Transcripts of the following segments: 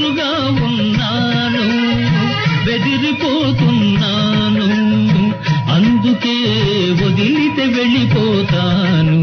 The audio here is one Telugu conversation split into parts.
ఎదురుగా ఉన్నాను బెదిరిపోతున్నాను అందుకే వదిలితే వెళ్ళిపోతాను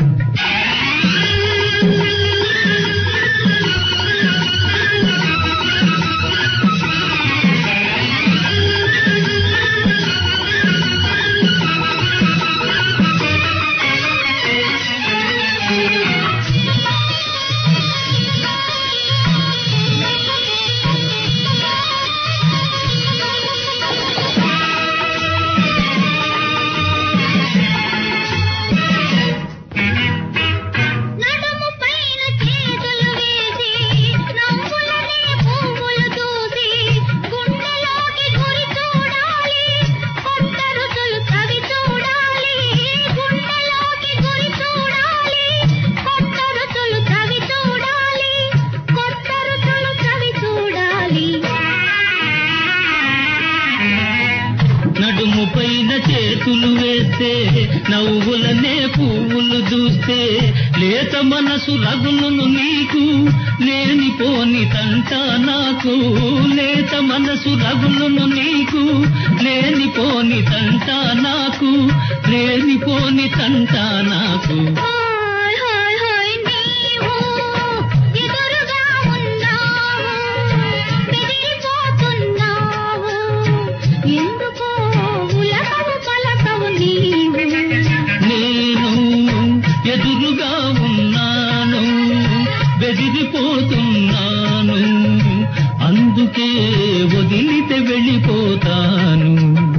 నడుము పైన చేతులు వేసి నవ్వులనే పువ్వులు చూసి గుండెలోకి గురి చూడాలి కొత్త రుచులు చవి చూడాలి గుండెలోకి గురి చూడాలి కొత్త రుచులు చవి చూడాలి కొత్త రుచులు చవి చూడాలి నడుము పైన చేతులు వేస్తే నవ్వులనే పువ్వులు చూస్తే లేత మనసు రగులును నీకు లేనిపోని తంట నాకు లేత మనసు రగులును నీకు లేనిపోని తంట నాకు లేనిపోని తంట నాకు హాయ్ హాయ్ హాయ్ నీవు ఎదురుగా ఉన్నావు బెదిరిపోతున్నావు ఎందుకో ఉలకవు పలకవు నీవు నేను ఎదురుగా ఉన్నాను బెదిరిపోతున్నాను అందుకే వదిలితే వెళ్ళిపోతాను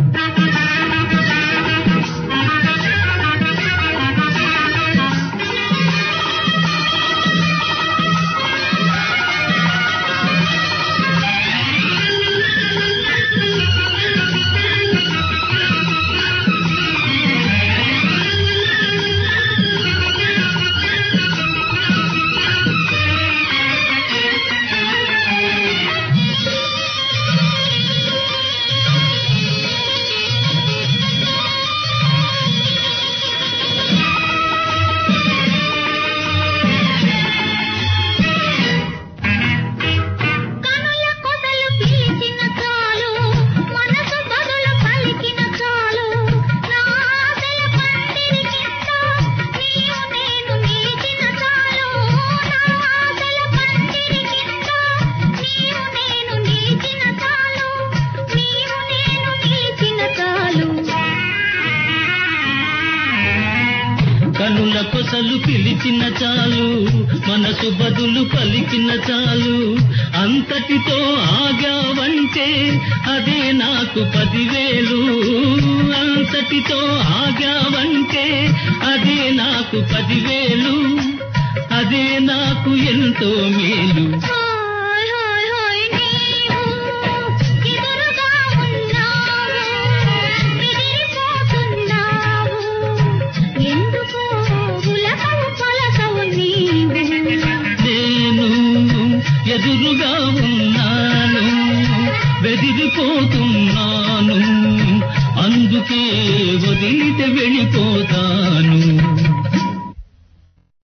కనుల కొసలు పిలిచిన చాలు మనసు బదులు పలికిన చాలు నా ఆశల పందిరి కింద నీవు నేను నిలిచిన చాలు నా ఆశల పందిరి కింద నీవు నేను నిలిచిన చాలు నీవు నేను నిలిచిన చాలు కనుల కొసలు పిలిచిన చాలు మనసు బదులు పలికిన చాలు అంతటితో ఆగావంటే అదే నాకు పదివేలు అంతటితో ఆగావంటే అదే నాకు పదివేలు అదే నాకు ఎంతో మేలు హాయ్ హాయ్ హాయ్ నీవు ఎదురుగా ఉన్నావు బెదిరిపోతున్నావు ఎందుకో ఉలకవు పలకవు నీవు నేను ఎదురుగా ఉన్నాను బెదిరిపోతున్నాను అందుకే వదిలితే వెళ్ళిపోతాను